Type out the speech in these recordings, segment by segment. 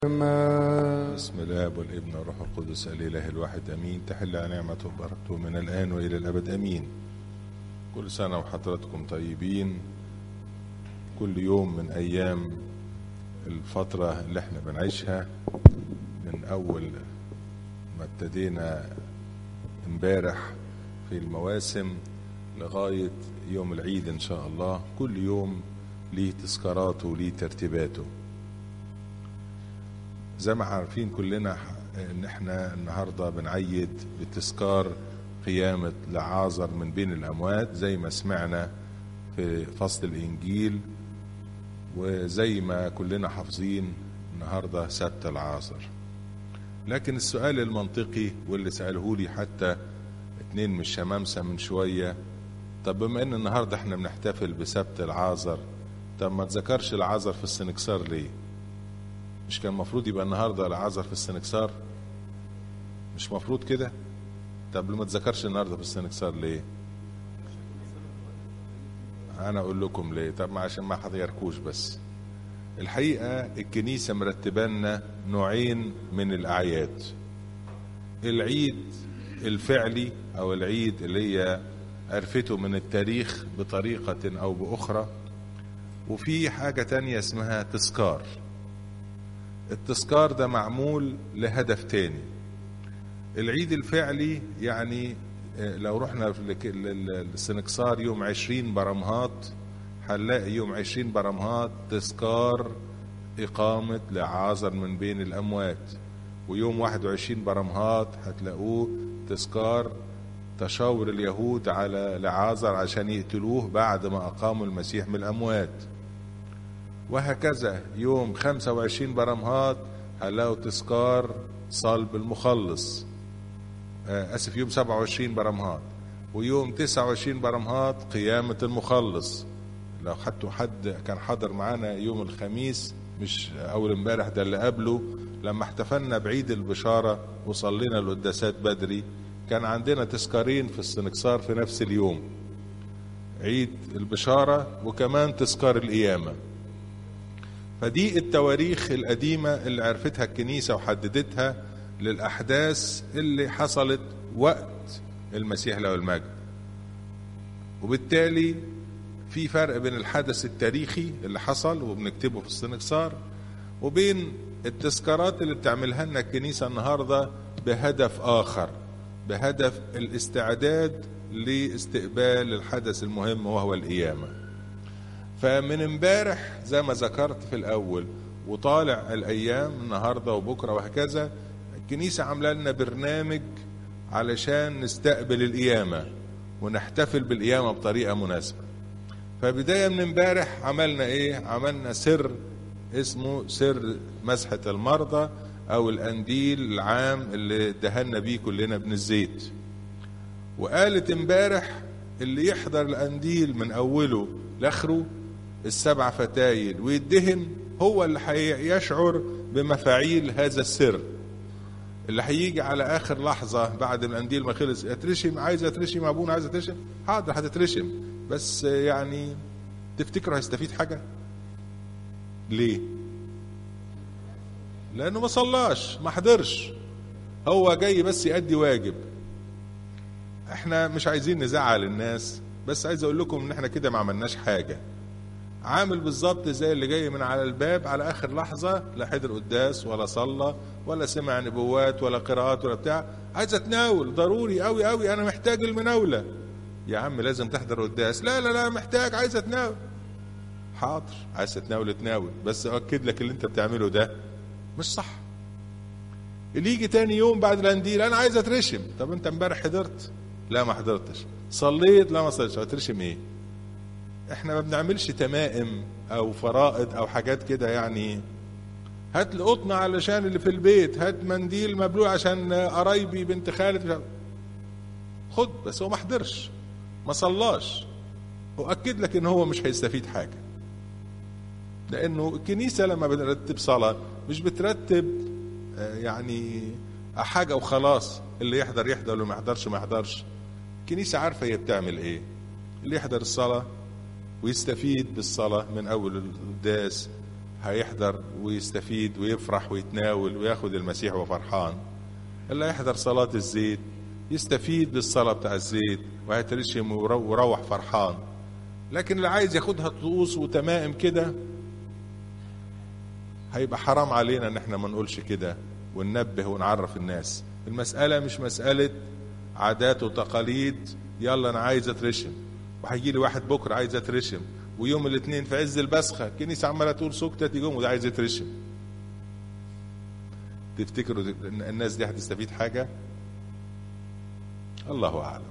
بسم الاب والابن والروح القدس الاله الواحد امين تحل على نعمته وبركته من الان والى الابد امين كل سنه وحضراتكم طيبين كل يوم من ايام الفتره اللي احنا بنعيشها من اول ما ابتدينا امبارح في المواسم لغايه يوم العيد ان شاء الله كل يوم ليه تذكاراته وليه ترتيباته زي ما عارفين كلنا ان احنا النهارده بنعيد بتذكار قيامة لعازر من بين الأموات زي ما سمعنا في فصل الإنجيل وزي ما كلنا حافظين النهارده سبت العازر لكن السؤال المنطقي واللي سأله لي حتى اتنين من الشمامسة من شوية طب بما ان النهارده احنا بنحتفل بسبت العازر طب ما تذكرش العازر في السنكسار ليه؟ مش كان المفروض يبقى النهارده العذر في السنكسار مش مفروض كده طب ما تذكرش النهارده في السنكسار ليه انا اقول لكم ليه طب ما عشان ما حضيركوش بس الحقيقه الكنيسه مرتبه لنا نوعين من الاعياد العيد الفعلي او العيد اللي هي عرفته من التاريخ بطريقه او باخرى وفي حاجه تانية اسمها تذكار التذكار ده معمول لهدف تاني العيد الفعلي يعني لو رحنا للسنكسار يوم عشرين برمهات هنلاقي يوم عشرين برمهات تذكار إقامة لعازر من بين الأموات ويوم واحد وعشرين برمهات هتلاقوه تذكار تشاور اليهود على لعازر عشان يقتلوه بعد ما أقاموا المسيح من الأموات وهكذا يوم 25 برمهات هنلاقوا تذكار صلب المخلص اسف يوم 27 برمهات ويوم 29 برمهات قيامة المخلص لو حتى حد كان حاضر معانا يوم الخميس مش اول امبارح ده اللي قبله لما احتفلنا بعيد البشارة وصلينا القداسات بدري كان عندنا تذكارين في السنكسار في نفس اليوم عيد البشارة وكمان تذكار القيامة فدي التواريخ القديمة اللي عرفتها الكنيسة وحددتها للأحداث اللي حصلت وقت المسيح له المجد وبالتالي في فرق بين الحدث التاريخي اللي حصل وبنكتبه في السنكسار وبين التذكارات اللي بتعملها لنا الكنيسة النهاردة بهدف آخر بهدف الاستعداد لاستقبال الحدث المهم وهو القيامه فمن امبارح زي ما ذكرت في الاول وطالع الايام النهارده وبكره وهكذا الكنيسه عامله لنا برنامج علشان نستقبل القيامه ونحتفل بالقيامه بطريقه مناسبه فبدايه من امبارح عملنا ايه عملنا سر اسمه سر مسحه المرضى او القنديل العام اللي دهنا بيه كلنا من الزيت وقالت امبارح اللي يحضر القنديل من اوله لاخره السبع فتايل ويدهن هو اللي هيشعر بمفاعيل هذا السر اللي هيجي على اخر لحظه بعد القنديل ما خلص اترشم عايز اترشم ابونا عايز اترشم حاضر هتترشم بس يعني تفتكروا هيستفيد حاجه ليه لانه ما صلاش ما حضرش هو جاي بس يأدي واجب احنا مش عايزين نزعل الناس بس عايز اقول لكم ان احنا كده ما عملناش حاجه عامل بالظبط زي اللي جاي من على الباب على اخر لحظه لا حضر قداس ولا صلى ولا سمع نبوات ولا قراءات ولا بتاع عايز اتناول ضروري قوي قوي انا محتاج المناوله يا عم لازم تحضر قداس لا لا لا محتاج عايز اتناول حاضر عايز تتناول اتناول بس اؤكد لك اللي انت بتعمله ده مش صح اللي يجي تاني يوم بعد الانديل انا عايز اترشم طب انت امبارح حضرت لا ما حضرتش صليت لا ما صليتش هترشم ايه احنا ما بنعملش تمائم او فرائض او حاجات كده يعني هات لي قطنه علشان اللي في البيت هات منديل مبلول عشان قرايبي بنت خالتي خد بس هو ما حضرش ما صلاش واكد لك ان هو مش هيستفيد حاجه لانه الكنيسه لما بنرتب صلاه مش بترتب يعني حاجه وخلاص اللي يحضر يحضر واللي ما يحضرش ما يحضرش الكنيسه عارفه هي بتعمل ايه اللي يحضر الصلاه ويستفيد بالصلاة من أول القداس هيحضر ويستفيد ويفرح ويتناول وياخد المسيح وفرحان اللي هيحضر صلاة الزيت يستفيد بالصلاة بتاع الزيت وهيترشم ويروح فرحان لكن اللي عايز ياخدها طقوس وتمائم كده هيبقى حرام علينا ان احنا ما نقولش كده وننبه ونعرف الناس المسألة مش مسألة عادات وتقاليد يلا انا عايز اترشم وهيجي لي واحد بكره عايز اترشم ويوم الاثنين في عز البسخه الكنيسه عماله تقول سكتة يوم وده عايز يترشم تفتكروا الناس دي هتستفيد حاجه الله اعلم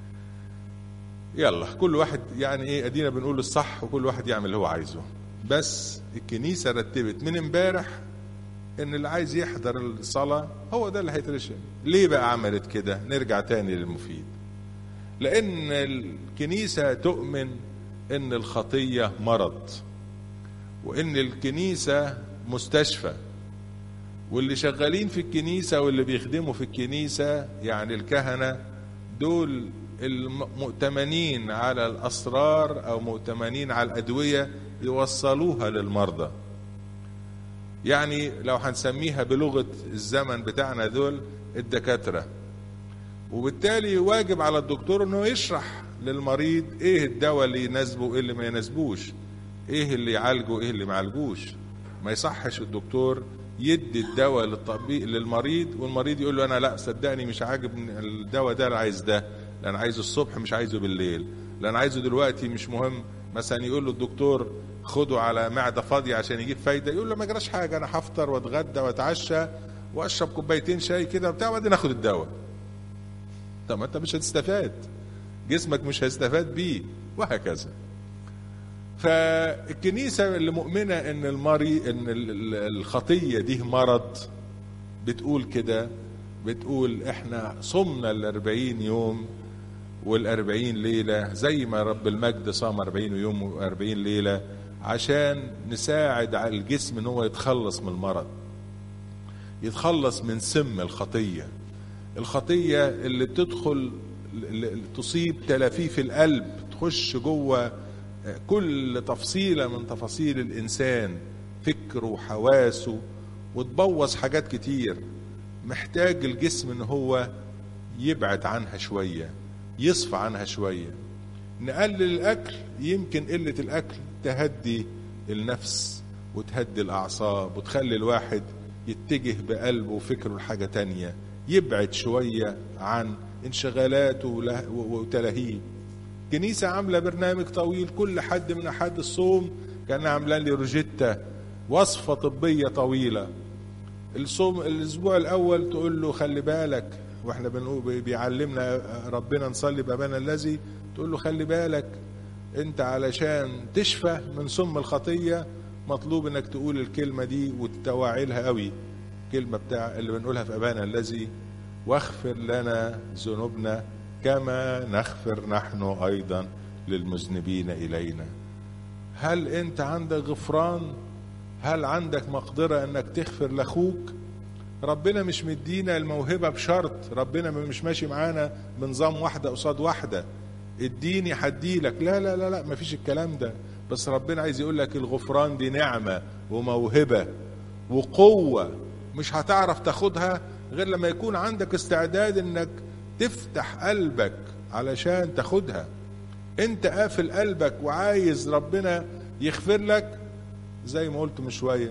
يلا كل واحد يعني ايه ادينا بنقول الصح وكل واحد يعمل اللي هو عايزه بس الكنيسه رتبت من امبارح ان اللي عايز يحضر الصلاه هو ده اللي هيترشم ليه بقى عملت كده نرجع تاني للمفيد لان الكنيسه تؤمن ان الخطيه مرض وان الكنيسه مستشفى واللي شغالين في الكنيسه واللي بيخدموا في الكنيسه يعني الكهنه دول المؤتمنين على الاسرار او مؤتمنين على الادويه يوصلوها للمرضى يعني لو هنسميها بلغه الزمن بتاعنا دول الدكاتره وبالتالي واجب على الدكتور انه يشرح للمريض ايه الدواء اللي يناسبه وايه اللي ما يناسبوش ايه اللي يعالجه وايه اللي ما يعالجوش ما يصحش الدكتور يدي الدواء للطبيب للمريض والمريض يقول له انا لا صدقني مش عاجبني الدواء ده انا عايز ده لا انا عايزه الصبح مش عايزه بالليل لا انا عايزه دلوقتي مش مهم مثلا يقول له الدكتور خده على معده فاضيه عشان يجيب فايده يقول له ما جراش حاجه انا هفطر واتغدى واتعشى واشرب كوبايتين شاي كده وبتاع وبعدين اخد الدواء طب ما انت مش هتستفاد جسمك مش هيستفاد بيه وهكذا فالكنيسه اللي مؤمنه ان المري ان الخطيه دي مرض بتقول كده بتقول احنا صمنا الأربعين يوم والأربعين ليلة زي ما رب المجد صام أربعين يوم وأربعين ليلة عشان نساعد على الجسم ان هو يتخلص من المرض يتخلص من سم الخطية الخطية اللي بتدخل تصيب تلافيف القلب تخش جوه كل تفصيلة من تفاصيل الإنسان فكره وحواسه وتبوظ حاجات كتير محتاج الجسم ان هو يبعد عنها شوية يصفى عنها شوية نقلل الأكل يمكن قلة الأكل تهدي النفس وتهدي الأعصاب وتخلي الواحد يتجه بقلبه وفكره لحاجة تانية يبعد شوية عن انشغالاته وتلاهيه كنيسة عاملة برنامج طويل كل حد من أحد الصوم كان عاملة لي روجيتا وصفة طبية طويلة الصوم الأسبوع الأول تقول له خلي بالك واحنا بنقول بيعلمنا ربنا نصلي بأبانا الذي تقول له خلي بالك انت علشان تشفى من سم الخطية مطلوب انك تقول الكلمة دي وتتوعي لها قوي كلمة بتاع اللي بنقولها في أبانا الذي واغفر لنا ذنوبنا كما نغفر نحن أيضا للمذنبين إلينا هل أنت عندك غفران هل عندك مقدرة أنك تغفر لأخوك ربنا مش مدينا الموهبة بشرط ربنا مش ماشي معانا بنظام واحدة قصاد واحدة اديني هديلك لا لا لا لا مفيش الكلام ده بس ربنا عايز يقول لك الغفران دي نعمة وموهبة وقوة مش هتعرف تاخدها غير لما يكون عندك استعداد انك تفتح قلبك علشان تاخدها انت قافل قلبك وعايز ربنا يغفر لك زي ما قلت من شوية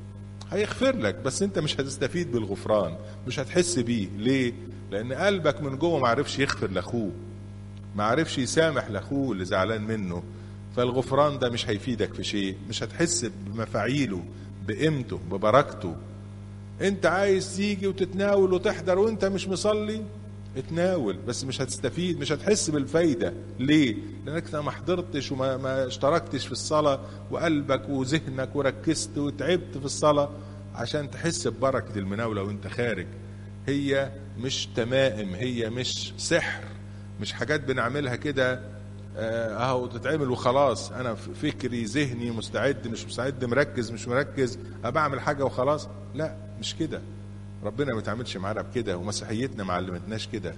هيغفر لك بس انت مش هتستفيد بالغفران مش هتحس بيه ليه لان قلبك من جوه معرفش يغفر لاخوه معرفش يسامح لاخوه اللي زعلان منه فالغفران ده مش هيفيدك في شيء مش هتحس بمفاعيله بقيمته ببركته انت عايز تيجي وتتناول وتحضر وانت مش مصلي اتناول بس مش هتستفيد مش هتحس بالفايده ليه لانك ما حضرتش وما ما اشتركتش في الصلاه وقلبك وذهنك وركزت وتعبت في الصلاه عشان تحس ببركه المناوله وانت خارج هي مش تمائم هي مش سحر مش حاجات بنعملها كده اهو تتعمل وخلاص انا فكري ذهني مستعد مش مستعد مركز مش مركز بعمل حاجه وخلاص لا مش كده ربنا ما يتعاملش معانا بكده ومسيحيتنا ما علمتناش كده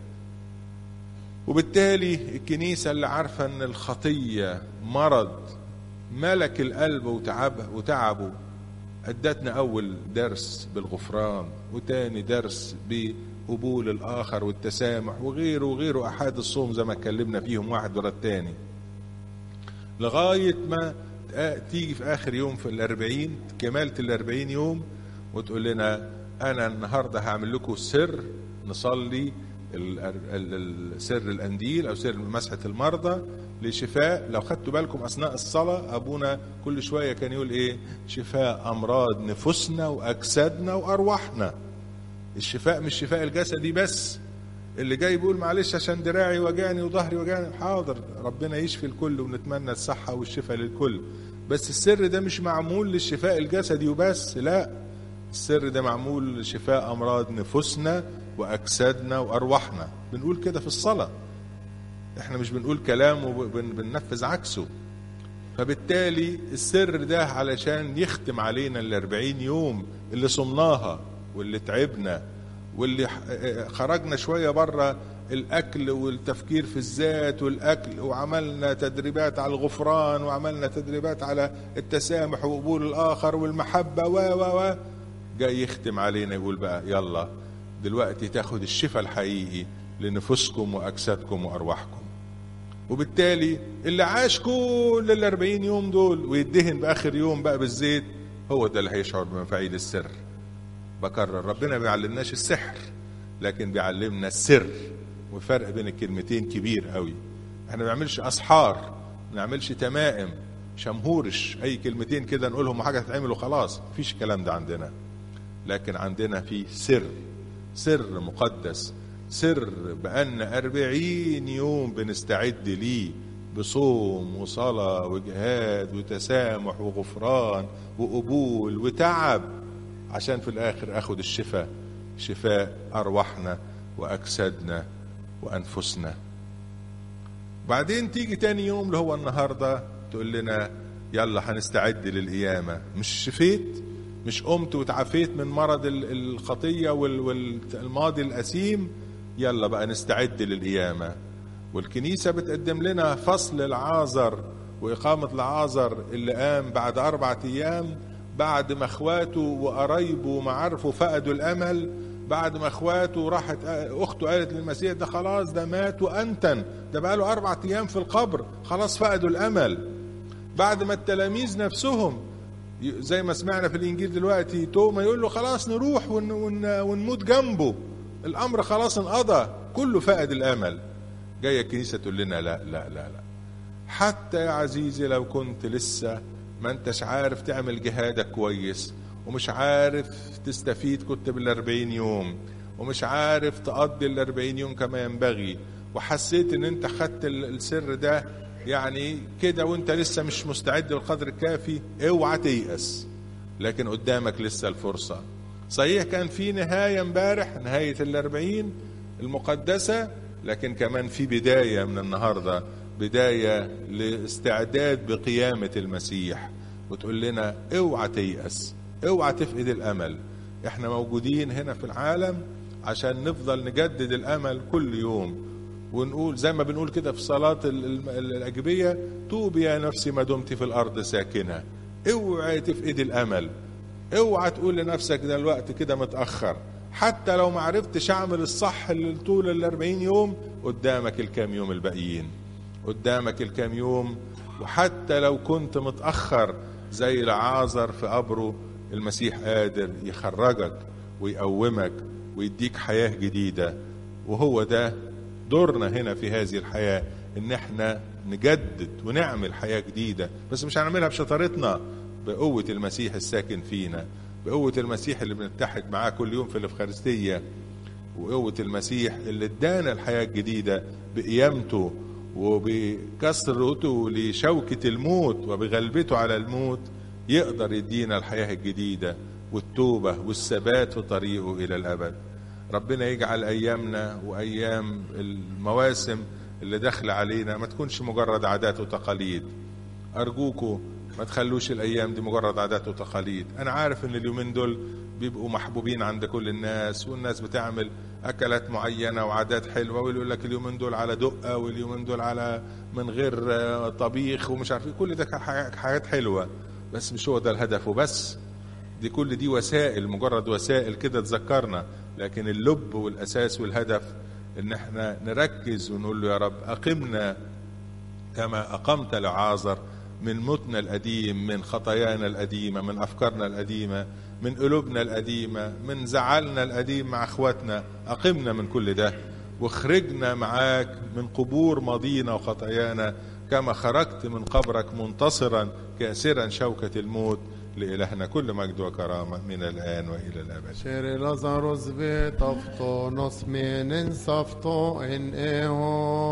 وبالتالي الكنيسه اللي عارفه ان الخطيه مرض ملك القلب وتعبه وتعبه ادتنا اول درس بالغفران وتاني درس بقبول الاخر والتسامح وغيره وغيره احاد الصوم زي ما اتكلمنا فيهم واحد ورا التاني لغايه ما تيجي في اخر يوم في الاربعين كمالة الاربعين يوم وتقول لنا انا النهارده هعمل لكم سر نصلي سر الانديل او سر مسحه المرضى لشفاء لو خدتوا بالكم اثناء الصلاه ابونا كل شويه كان يقول ايه شفاء امراض نفوسنا واجسادنا وارواحنا الشفاء مش شفاء الجسدي بس اللي جاي بيقول معلش عشان دراعي وجعني وظهري وجعني حاضر ربنا يشفي الكل ونتمنى الصحه والشفاء للكل بس السر ده مش معمول للشفاء الجسدي وبس لا السر ده معمول لشفاء امراض نفوسنا واجسادنا وارواحنا بنقول كده في الصلاه احنا مش بنقول كلام وبننفذ عكسه فبالتالي السر ده علشان يختم علينا الاربعين يوم اللي صمناها واللي تعبنا واللي خرجنا شويه بره الاكل والتفكير في الذات والاكل وعملنا تدريبات على الغفران وعملنا تدريبات على التسامح وقبول الاخر والمحبه و و و جاي يختم علينا يقول بقى يلا دلوقتي تاخد الشفاء الحقيقي لنفوسكم واجسادكم وارواحكم وبالتالي اللي عاش كل الأربعين يوم دول ويدهن بآخر يوم بقى بالزيت هو ده اللي هيشعر بمفاعيل السر بكرر ربنا ما بيعلمناش السحر لكن بيعلمنا السر والفرق بين الكلمتين كبير قوي احنا ما بنعملش اسحار ما بنعملش تمائم شمهورش اي كلمتين كده نقولهم وحاجه تتعمل وخلاص مفيش الكلام ده عندنا لكن عندنا في سر سر مقدس سر بأن أربعين يوم بنستعد ليه بصوم وصلاة وجهاد وتسامح وغفران وقبول وتعب عشان في الآخر أخد الشفاء شفاء أرواحنا وأجسادنا وأنفسنا بعدين تيجي تاني يوم اللي هو النهاردة تقول لنا يلا هنستعد للقيامة مش شفيت مش قمت وتعافيت من مرض الخطية والماضي الأثيم يلا بقى نستعد للقيامة والكنيسة بتقدم لنا فصل العازر وإقامة العازر اللي قام بعد أربعة أيام بعد ما إخواته وقرايبه ومعارفه فقدوا الأمل بعد ما إخواته راحت أخته قالت للمسيح ده خلاص ده مات وأنتن ده بقى له أربعة أيام في القبر خلاص فقدوا الأمل بعد ما التلاميذ نفسهم زي ما سمعنا في الإنجيل دلوقتي توما يقول له خلاص نروح ون ون ونموت جنبه الامر خلاص انقضى كله فقد الامل جايه الكنيسه تقول لنا لا لا لا لا حتى يا عزيزي لو كنت لسه ما انتش عارف تعمل جهادك كويس ومش عارف تستفيد كنت بالاربعين يوم ومش عارف تقضي الاربعين يوم كما ينبغي وحسيت ان انت خدت السر ده يعني كده وانت لسه مش مستعد بالقدر الكافي اوعى تيأس لكن قدامك لسه الفرصه صحيح كان في نهاية امبارح نهاية الأربعين المقدسة لكن كمان في بداية من النهاردة بداية لاستعداد بقيامة المسيح وتقول لنا اوعى تيأس اوعى تفقد الأمل احنا موجودين هنا في العالم عشان نفضل نجدد الأمل كل يوم ونقول زي ما بنقول كده في صلاة الأجبية توبي يا نفسي ما دمت في الأرض ساكنة اوعى تفقد الأمل اوعى تقول لنفسك ده الوقت كده متأخر حتى لو ما عرفتش اعمل الصح اللي طول الاربعين يوم قدامك الكام يوم الباقيين قدامك الكام يوم وحتى لو كنت متأخر زي العازر في قبره المسيح قادر يخرجك ويقومك ويديك حياة جديدة وهو ده دورنا هنا في هذه الحياة ان احنا نجدد ونعمل حياة جديدة بس مش هنعملها بشطارتنا بقوة المسيح الساكن فينا بقوة المسيح اللي بنتحد معاه كل يوم في الإفخارستية وقوة المسيح اللي ادانا الحياة الجديدة بقيامته وبكسرته لشوكة الموت وبغلبته على الموت يقدر يدينا الحياة الجديدة والتوبة والثبات في طريقه إلى الأبد ربنا يجعل أيامنا وأيام المواسم اللي داخل علينا ما تكونش مجرد عادات وتقاليد أرجوكوا ما تخلوش الايام دي مجرد عادات وتقاليد انا عارف ان اليومين دول بيبقوا محبوبين عند كل الناس والناس بتعمل اكلات معينه وعادات حلوه ويقول لك اليومين دول على دقه واليومين دول على من غير طبيخ ومش عارف كل ده حاجات حلوه بس مش هو ده الهدف وبس دي كل دي وسائل مجرد وسائل كده تذكرنا لكن اللب والاساس والهدف ان احنا نركز ونقول له يا رب اقمنا كما اقمت لعازر من موتنا القديم من خطايانا القديمه من افكارنا القديمه من قلوبنا القديمه من زعلنا القديم مع اخواتنا اقمنا من كل ده واخرجنا معاك من قبور ماضينا وخطايانا كما خرجت من قبرك منتصرا كاسرا شوكه الموت لإلهنا كل مجد وكرامة من الآن وإلى الأبد Kjære Lazarus, vet afton oss menen safto en eho.